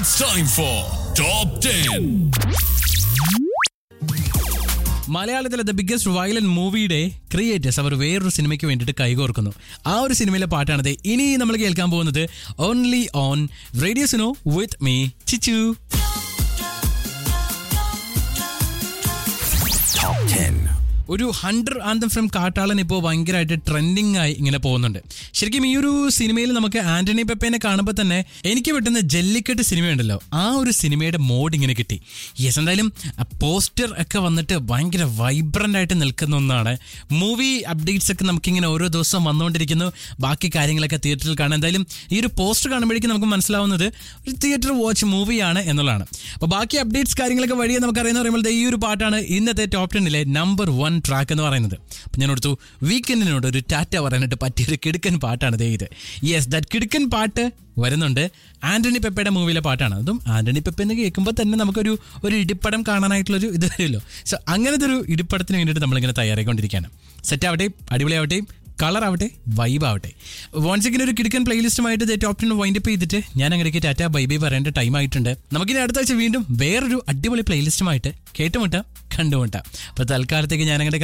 It's time for Top 10. മലയാളത്തിലെ the biggest violent മൂവിയുടെ creators അവർ വേറൊരു സിനിമയ്ക്ക് വേണ്ടിയിട്ട് കൈകോർക്കുന്നു ആ ഒരു സിനിമയിലെ പാട്ടാണത് ഇനി നമ്മൾ കേൾക്കാൻ പോകുന്നത് ഓൺലി ഓൺ റേഡിയോ സിനോ വിത്ത് മീ ചിച്ചു Top 10. ഒരു ഹൺഡ്രഡ് ആന്തം ഫ്രം കാട്ടാളൻ ഇപ്പോൾ ഭയങ്കരമായിട്ട് ട്രെൻഡിങ് ആയി ഇങ്ങനെ പോകുന്നുണ്ട് ശരിക്കും ഈ ഒരു സിനിമയിൽ നമുക്ക് ആന്റണി പെപ്പേനെ കാണുമ്പോൾ തന്നെ എനിക്ക് പറ്റുന്ന ജല്ലിക്കെട്ട് സിനിമയുണ്ടല്ലോ ആ ഒരു സിനിമയുടെ മോഡ് ഇങ്ങനെ കിട്ടി യെസ് എന്തായാലും പോസ്റ്റർ ഒക്കെ വന്നിട്ട് ഭയങ്കര വൈബ്രൻ്റ് ആയിട്ട് നിൽക്കുന്ന ഒന്നാണ് മൂവി അപ്ഡേറ്റ്സ് ഒക്കെ നമുക്കിങ്ങനെ ഓരോ ദിവസം വന്നുകൊണ്ടിരിക്കുന്നു ബാക്കി കാര്യങ്ങളൊക്കെ തിയേറ്ററിൽ കാണാം എന്തായാലും ഈ ഒരു പോസ്റ്റർ കാണുമ്പോഴേക്കും നമുക്ക് മനസ്സിലാവുന്നത് ഒരു തിയേറ്റർ വാച്ച് മൂവിയാണ് എന്നുള്ളതാണ് അപ്പോൾ ബാക്കി അപ്ഡേറ്റ്സ് കാര്യങ്ങളൊക്കെ വഴിയെ നമുക്കറിയുന്ന പറയുമ്പോൾ ദേ ഈ ഒരു പാട്ടാണ് ഇന്നത്തെ ടോപ്പ് ടെന്നിലെ നമ്പർ വൺ ട്രാക്ക് എന്ന് പറയുന്നത് അപ്പം ഞാൻ ഓർത്തു വീക്കെൻഡിനോട് ഒരു ടാറ്റ പറയാനായിട്ട് പറ്റിയൊരു കിടുക്കൻ പാട്ടാണ് ദേ ഇത് യെസ് ദാറ്റ് കിടുക്കൻ പാട്ട് വരുന്നുണ്ട് ആന്റണി പെപ്പയുടെ മൂവിയിലെ പാട്ടാണ് അതും ആന്റണി പെപ്പ എന്ന് കേൾക്കുമ്പോൾ തന്നെ നമുക്കൊരു ഒരു ഇടിപ്പടം കാണാനായിട്ടുള്ളൊരു ഇത് വരുമല്ലോ സോ അങ്ങനത്തെ ഒരു ഇടിപ്പടത്തിന് വേണ്ടിയിട്ട് നമ്മളിങ്ങനെ തയ്യാറായിക്കൊണ്ടിരിക്കുകയാണ് സെറ്റ് ആവട്ടെ അടിപൊളിയാവട്ടെ കളർ ആവട്ടെ വൈബ് ആവട്ടെ വൺസ് ഒരു കിടക്കൻ പ്ലേലിസ്റ്റുമായിട്ട് ടോപ്പ് ടെൻ വൈൻഡ് അപ്പ് ചെയ്തിട്ട് ഞാൻ അങ്ങനെയൊക്കെ ടാറ്റ ബൈ ബൈ പറയേണ്ട ടൈം ആയിട്ടുണ്ട് നമുക്കിനി അടുത്ത ആഴ്ച വീണ്ടും വേറൊരു അടിപൊളി പ്ലേലിസ്റ്റുമായിട്ട് കേട്ടുമുട്ടാം കണ്ടുമുട്ടാം അപ്പോൾ തൽക്കാലത്തേക്ക് ഞാൻ അങ്ങനെ